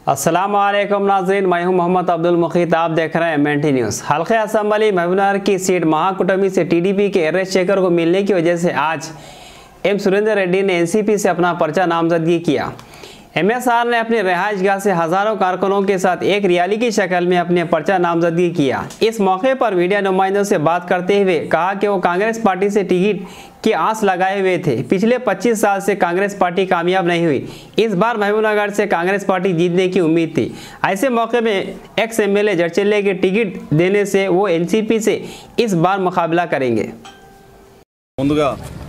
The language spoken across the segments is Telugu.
अस्सलाम वालेकुम नाज़रीन मैं हूं मोहम्मद अब्दुल मुखीत आप देख रहे हैं एमएनटी न्यूज़ हल्के असम्बली महबूबनगर की सीट महाकुटमी से टीडीपी के एरएस शेखर को मिलने की वजह से आज एम सुरेंद्र रेड्डी ने एनसीपी से अपना पर्चा नामजदगी किया एमएसआर ने अपनी रिहाइश गाह से हजारों कारकुनों के साथ एक रैली की शक्ल में अपने पर्चा नामजदगी किया इस मौके पर मीडिया नुमाइंदों से बात करते हुए कहा कि वो कांग्रेस पार्टी से टिकट की आस लगाए हुए थे पिछले 25 साल से कांग्रेस पार्टी कामयाब नहीं हुई इस बार महबूबनगर से कांग्रेस पार्टी जीतने की उम्मीद थी ऐसे मौके में एक्स एमएलए जड़चल्ले के टिकट देने से वो एनसीपी से इस बार मुकाबला करेंगे ముందుగా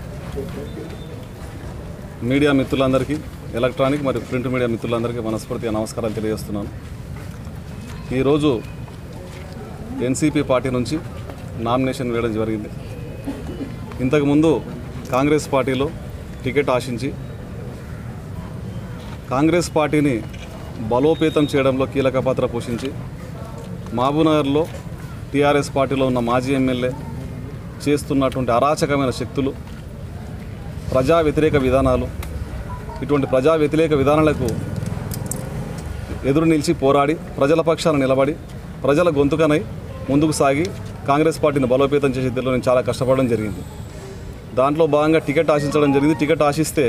మీడియా మిత్రులందరికీ ఎలక్ట్రానిక్ మరియు ప్రింట్ మీడియా మిత్రులందరికీ మనస్ఫూర్తిగా నమస్కారాలు తెలియజేస్తున్నాను ఈరోజు ఎన్సీపీ పార్టీ నుంచి నామినేషన్ వేయడం జరిగింది ఇంతకుముందు కాంగ్రెస్ పార్టీలో టికెట్ ఆశించి కాంగ్రెస్ పార్టీని బలోపేతం చేయడంలో కీలక పాత్ర పోషించి మహబూబ్నగర్లో టీఆర్ఎస్ పార్టీలో ఉన్న మాజీ ఎమ్మెల్యే చేస్తున్నటువంటి అరాచకమైన శక్తులు ప్రజా వ్యతిరేక విధానాలు ఇటువంటి ప్రజా వ్యతిరేక విధానాలకు ఎదురు నిలిచి పోరాడి ప్రజల పక్షాన నిలబడి ప్రజల గొంతుకనై ముందుకు సాగి కాంగ్రెస్ పార్టీని బలోపేతం చేసే దిశలో నేను చాలా కష్టపడడం జరిగింది దాంట్లో భాగంగా టికెట్ ఆశించడం జరిగింది టికెట్ ఆశిస్తే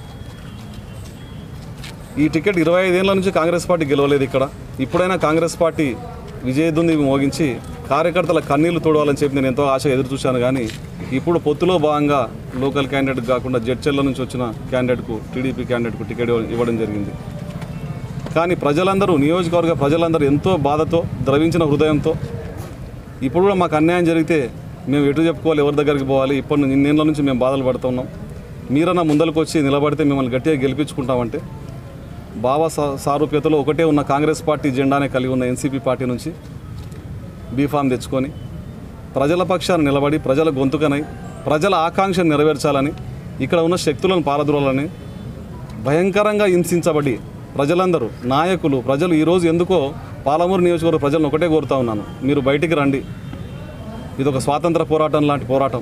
ఈ టికెట్ ఇరవై ఐదేళ్ల నుంచి కాంగ్రెస్ పార్టీ గెలవలేదు ఇక్కడ ఇప్పుడైనా కాంగ్రెస్ పార్టీ విజయదుంది మోగించి కార్యకర్తల కన్నీళ్లు తోడవాలని చెప్పి నేను ఎంతో ఆశ ఎదురు చూశాను కానీ ఇప్పుడు పొత్తులో భాగంగా లోకల్ క్యాండిడేట్ కాకుండా జడ్చెల్ల నుంచి వచ్చిన క్యాండిడేట్కు టీడీపీ క్యాండిడేట్కు టికెట్ ఇవ్వ- ఇవ్వడం జరిగింది కానీ ప్రజలందరూ నియోజకవర్గ ప్రజలందరూ ఎంతో బాధతో ద్రవించిన హృదయంతో ఇప్పుడు కూడా మాకు అన్యాయం జరిగితే మేము ఎటు చెప్పుకోవాలి ఎవరి దగ్గరికి పోవాలి ఇప్పటి నుంచి ఇన్నేళ్ళ నుంచి మేము బాధలు పడుతున్నాం మీరన్నా ముందరకు వచ్చి నిలబడితే మిమ్మల్ని గట్టిగా గెలిపించుకుంటామంటే బాబా సా- సారూప్యతలో ఒకటే ఉన్న కాంగ్రెస్ పార్టీ జెండానే కలిగి ఉన్న ఎన్సీపీ పార్టీ నుంచి బీఫామ్ తెచ్చుకొని ప్రజల పక్షాన్ని నిలబడి ప్రజల గొంతుకనై ప్రజల ఆకాంక్షను నెరవేర్చాలని ఇక్కడ ఉన్న శక్తులను పారద్రోలని భయంకరంగా హింసించబడి ప్రజలందరూ నాయకులు ప్రజలు ఈరోజు ఎందుకో పాలమూరు నియోజకవర్గ ప్రజలను ఒకటే కోరుతా ఉన్నాను మీరు బయటికి రండి ఇది ఒక స్వాతంత్ర పోరాటం లాంటి పోరాటం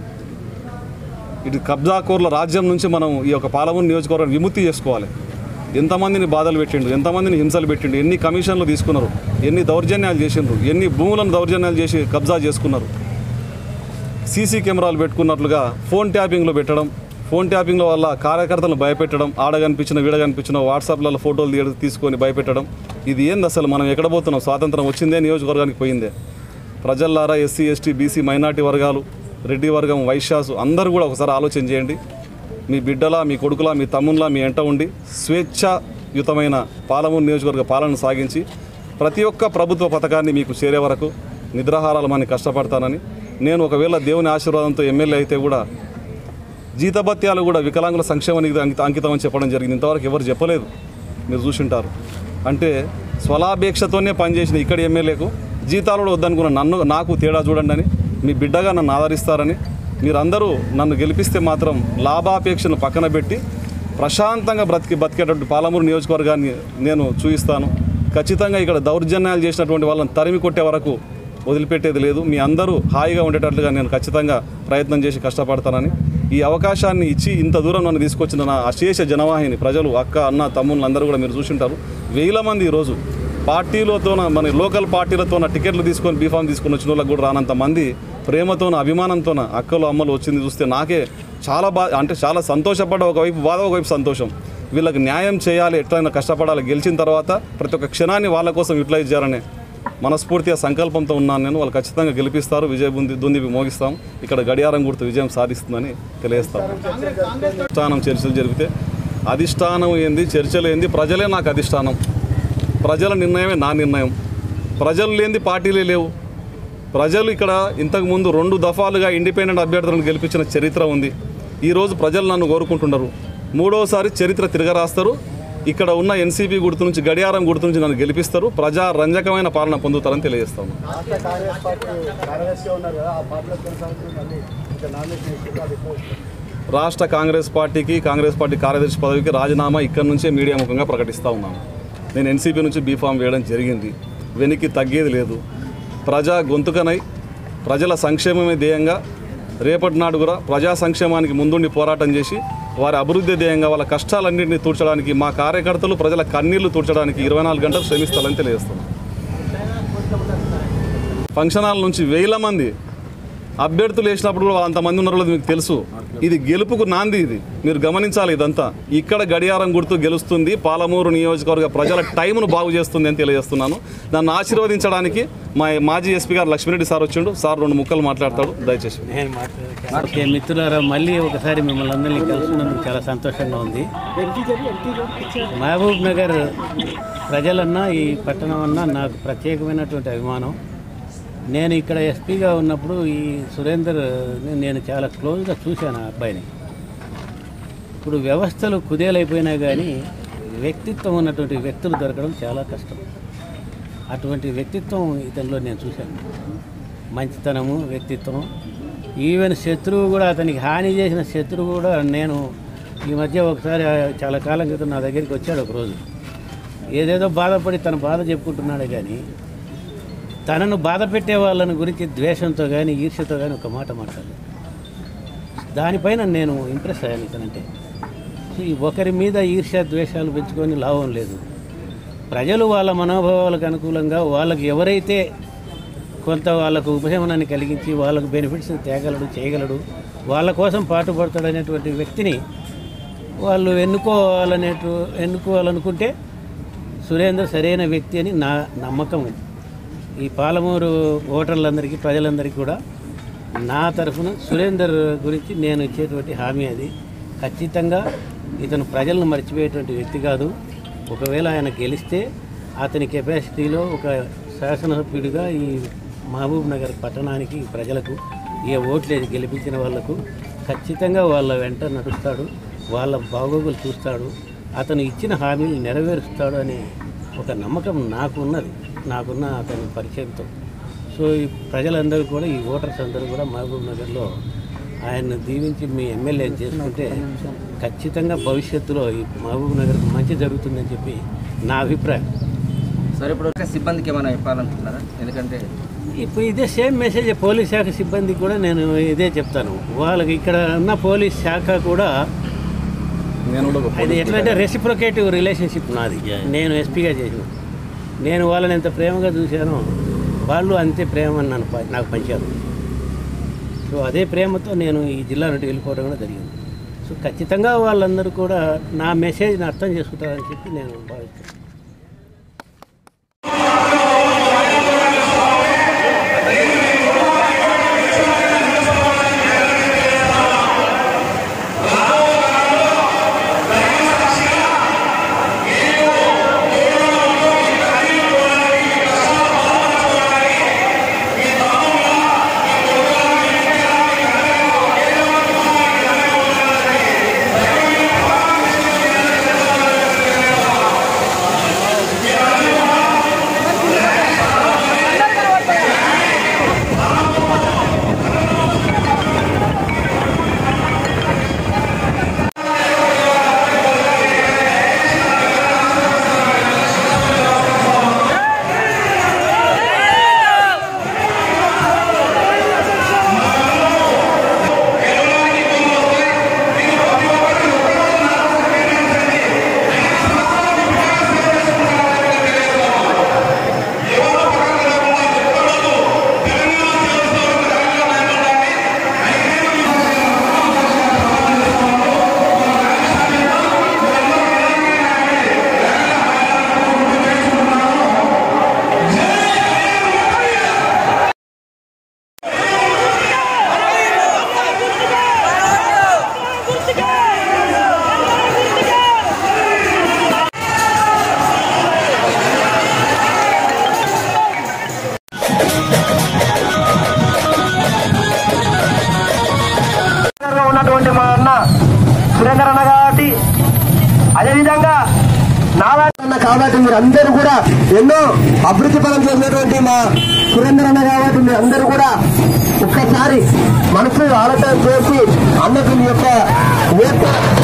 ఇటు కబ్జాకోర్ల రాజ్యం నుంచి మనం ఈ యొక్క పాలమూరు నియోజకవర్గం విముక్తి చేసుకోవాలి ఎంతమందిని బాధలు పెట్టిండు ఎంతమందిని హింసలు పెట్టిండు ఎన్ని కమిషన్లు తీసుకున్నారు ఎన్ని దౌర్జన్యాలు చేసిండ్రు ఎన్ని భూములను దౌర్జన్యాలు చేసి కబ్జా చేసుకున్నారు సీసీ కెమెరాలు పెట్టుకున్నట్లుగా ఫోన్ ట్యాపింగ్లో పెట్టడం ఫోన్ ట్యాపింగ్ల వల్ల కార్యకర్తలను భయపెట్టడం ఆడ కనిపించిన వీడ కనిపించిన వాట్సాప్లలో ఫోటోలు తీయడం తీసుకొని భయపెట్టడం ఇది ఏంది అసలు మనం ఎక్కడ పోతున్నాం స్వాతంత్రం వచ్చిందే నియోజకవర్గానికి పోయిందే ప్రజల్లారా ఎస్సీ ఎస్టీ బీసీ మైనార్టీ వర్గాలు రెడ్డి వర్గం వైశ్యాసు అందరూ కూడా ఒకసారి ఆలోచన చేయండి మీ బిడ్డలా మీ కొడుకులా మీ తమ్ముళ్ళ మీ ఎంట ఉండి స్వేచ్ఛాయుతమైన పాలమూరు నియోజకవర్గ పాలన సాగించి ప్రతి ఒక్క ప్రభుత్వ పథకాన్ని మీకు చేరే వరకు నిద్రాహారాలు మని కష్టపడతానని నేను ఒకవేళ దేవుని ఆశీర్వాదంతో ఎమ్మెల్యే అయితే కూడా జీతభత్యాలు కూడా వికలాంగుల సంక్షేమానికి అంకిత అంకితం అని చెప్పడం జరిగింది ఇంతవరకు ఎవరు చెప్పలేదు మీరు చూసింటారు అంటే స్వలాపేక్షతోనే పనిచేసిన ఇక్కడి ఎమ్మెల్యేకు జీతాలు కూడా వద్దనుకున్న నన్ను నాకు తేడా చూడండి అని మీ బిడ్డగా నన్ను ఆదరిస్తారని మీరందరూ నన్ను గెలిపిస్తే మాత్రం లాభాపేక్షను పక్కన పెట్టి ప్రశాంతంగా బ్రతికి బతికేటటువంటి పాలమూరు నియోజకవర్గాన్ని నేను చూపిస్తాను ఖచ్చితంగా ఇక్కడ దౌర్జన్యాలు చేసినటువంటి వాళ్ళని తరిమి కొట్టే వరకు వదిలిపెట్టేది లేదు మీ అందరూ హాయిగా ఉండేటట్లుగా నేను ఖచ్చితంగా ప్రయత్నం చేసి కష్టపడతానని ఈ అవకాశాన్ని ఇచ్చి ఇంత దూరం నన్ను తీసుకొచ్చిన నా అశేష జనవాహిని ప్రజలు అక్క అన్న తమ్ముళ్ళు అందరూ కూడా మీరు చూసింటారు వేల మంది ఈరోజు పార్టీలతోన మన లోకల్ పార్టీలతోన టికెట్లు తీసుకొని బీఫామ్ తీసుకొని వచ్చిన వాళ్ళకి కూడా రానంత మంది ప్రేమతోన అభిమానంతోన అక్కలు అమ్మలు వచ్చింది చూస్తే నాకే చాలా బా అంటే చాలా సంతోషపడ్డ ఒకవైపు బాధ ఒకవైపు సంతోషం వీళ్ళకి న్యాయం చేయాలి ఎట్లయినా కష్టపడాలి గెలిచిన తర్వాత ప్రతి ఒక్క క్షణాన్ని వాళ్ళ కోసం యూటిలైజ్ చేయాలనే మనస్ఫూర్తిగా సంకల్పంతో ఉన్నాను నేను వాళ్ళు ఖచ్చితంగా గెలిపిస్తారు విజయ బుంది దుందిపి మోగిస్తాం ఇక్కడ గడియారం గుర్తు విజయం సాధిస్తుందని తెలియజేస్తాం అధిష్టానం చర్చలు జరిగితే అధిష్టానం ఏంది చర్చలు ఏంది ప్రజలే నాకు అధిష్టానం ప్రజల నిర్ణయమే నా నిర్ణయం ప్రజలు లేనిది పార్టీలే లేవు ప్రజలు ఇక్కడ ఇంతకుముందు రెండు దఫాలుగా ఇండిపెండెంట్ అభ్యర్థులను గెలిపించిన చరిత్ర ఉంది ఈరోజు ప్రజలు నన్ను కోరుకుంటున్నారు మూడోసారి చరిత్ర తిరగరాస్తారు ఇక్కడ ఉన్న ఎన్సీపీ గుర్తు నుంచి గడియారం గుర్తు నుంచి నన్ను గెలిపిస్తారు ప్రజా రంజకమైన పాలన పొందుతారని తెలియజేస్తాను రాష్ట్ర కాంగ్రెస్ పార్టీ కార్యదర్శిగా ఉన్నారు కదా ఆ పార్టీలో కొనసాగుతుంది మళ్ళీ ఇంకా నామినేషన్ ఇచ్చింది అది ఎట్లా వస్తుంది? రాష్ట్ర కాంగ్రెస్ పార్టీకి కాంగ్రెస్ పార్టీ కార్యదర్శి పదవికి రాజీనామా ఇక్కడి నుంచే మీడియా ముఖంగా ప్రకటిస్తూ ఉన్నాను నేను ఎన్సీపీ నుంచి బీఫామ్ వేయడం జరిగింది వెనక్కి తగ్గేది లేదు ప్రజా గొంతుకనై ప్రజల సంక్షేమమే ధ్యేయంగా రేపటి నాడు కూడా ప్రజా సంక్షేమానికి ముందుండి పోరాటం చేసి వారి అభివృద్ధి ధ్యేయంగా వాళ్ళ కష్టాలన్నింటినీ తీర్చడానికి మా కార్యకర్తలు ప్రజల కన్నీళ్లు తీర్చడానికి ఇరవై నాలుగు గంటలు శ్రమిస్తారని తెలియజేస్తున్నాం ఫంక్షన్ హాల్ నుంచి వేల మంది అభ్యర్థులు వేసినప్పుడు కూడా అంతమంది ఉన్నారో లేదో మీకు తెలుసు ఇది గెలుపుకు నాంది ఇది మీరు గమనించాలి ఇదంతా ఇక్కడ గడియారం గుర్తు గెలుస్తుంది పాలమూరు నియోజకవర్గ ప్రజల టైంను బాగు చేస్తుంది అని తెలియజేస్తున్నాను నన్ను ఆశీర్వదించడానికి మా మాజీ ఎస్పీ గారు లక్ష్మీరెడ్డి సార్ వచ్చిండు సార్ రెండు ముక్కలు మాట్లాడతాడు దయచేసి నేను మాట్లాడతాను ఓకే మిత్రులారా మళ్ళీ ఒకసారి మిమ్మల్ని అందరినీ కలుసుకున్నందుకు చాలా సంతోషంగా ఉంది మహబూబ్ నగర్ ప్రజలన్నా ఈ పట్టణం అన్నా నాకు ప్రత్యేకమైనటువంటి అభిమానం నేను ఇక్కడ ఎస్పీగా ఉన్నప్పుడు ఈ సురేందర్ నేను చాలా క్లోజ్గా చూశాను ఆ అబ్బాయిని ఇప్పుడు వ్యవస్థలు కుదేలైపోయినా కానీ వ్యక్తిత్వం ఉన్నటువంటి వ్యక్తులు దొరకడం చాలా కష్టం అటువంటి వ్యక్తిత్వం ఇతనిలో నేను చూశాను మంచితనము వ్యక్తిత్వం ఈవెన్ శత్రువు కూడా అతనికి హాని చేసిన శత్రువు కూడా నేను ఈ మధ్య ఒకసారి చాలా కాలం క్రితం నా దగ్గరికి వచ్చాడు ఒకరోజు ఏదేదో బాధపడి తన బాధ చెప్పుకుంటున్నాడే కానీ తనను బాధ పెట్టే వాళ్ళని గురించి ద్వేషంతో కానీ ఈర్ష్యతో కానీ ఒక మాట మాట్లాడలేదు దానిపైన నేను ఇంప్రెస్ అయ్యాను ఇతనంటే సో ఈ ఒకరి మీద ఈర్ష్య ద్వేషాలు పెంచుకొని లాభం లేదు ప్రజలు వాళ్ళ మనోభావాలకు అనుకూలంగా వాళ్ళకి ఎవరైతే కొంత వాళ్ళకు ఉపశమనాన్ని కలిగించి వాళ్ళకు బెనిఫిట్స్ తేగలడు చేయగలడు వాళ్ళ కోసం పాటుపడతాడనేటువంటి వ్యక్తిని వాళ్ళు ఎన్నుకోవాలనేటు ఎన్నుకోవాలనుకుంటే సురేందర్ సరైన వ్యక్తి అని నా నమ్మకం ఈ పాలమూరు ఓటర్లందరికీ ప్రజలందరికీ కూడా నా తరఫున సురేందర్ గురించి నేను ఇచ్చేటువంటి హామీ అది ఖచ్చితంగా ఇతను ప్రజలను మర్చిపోయేటువంటి వ్యక్తి కాదు ఒకవేళ ఆయన గెలిస్తే అతని కెపాసిటీలో ఒక శాసనసభ్యుడిగా ఈ మహబూబ్ నగర్ పట్టణానికి ప్రజలకు ఏ ఓట్లేదు గెలిపించిన వాళ్లకు ఖచ్చితంగా వాళ్ళ వెంట నడుస్తాడు వాళ్ళ బాగోగులు చూస్తాడు అతను ఇచ్చిన హామీలు నెరవేరుస్తాడు అనే ఒక నమ్మకం నాకున్నది నాకున్న అతని పరిచయంతో సో ఈ ప్రజలందరూ కూడా ఈ ఓటర్స్ అందరూ కూడా మహబూబ్ నగర్లో ఆయన్ని దీవించి మీ ఎమ్మెల్యేని చేసుకుంటే ఖచ్చితంగా భవిష్యత్తులో ఈ మహబూబ్ నగర్కి మంచి జరుగుతుందని చెప్పి నా అభిప్రాయం సరే ఇప్పుడు వచ్చే సిబ్బందికి ఏమైనా చెప్పాలనుకుంటున్నారా ఎందుకంటే ఇప్పుడు ఇదే సేమ్ మెసేజ్ పోలీస్ శాఖ సిబ్బందికి కూడా నేను ఇదే చెప్తాను వాళ్ళకి ఇక్కడ ఉన్న పోలీస్ శాఖ కూడా నేను కూడా ఒక అది ఎట్లంటే రెసిప్రొకేటివ్ రిలేషన్షిప్ నాది నేను ఎస్పీగా చేసిన నేను వాళ్ళని ఎంత ప్రేమగా చూశానో వాళ్ళు అంతే ప్రేమ నన్ను ప- నాకు పంచారు సో అదే ప్రేమతో నేను ఈ జిల్లా నుండి వెళ్ళిపోవడం కూడా జరిగింది సో ఖచ్చితంగా వాళ్ళందరూ కూడా నా మెసేజ్ని అర్థం చేసుకుంటారని చెప్పి నేను భావిస్తాను లో ఉన్నటువంటి మా అన్న సురేందర్ అన్న కాబట్టి అదేవిధంగా నారాయణ కాబట్టి మీరు అందరూ కూడా ఎన్నో అభివృద్ధి పరం చేసినటువంటి మా సురేందర్ అన్న కాబట్టి మీరు అందరూ కూడా ఒక్కసారి మనసు ఆలోచన చేసి అన్నకు మీ యొక్క ఓట్లు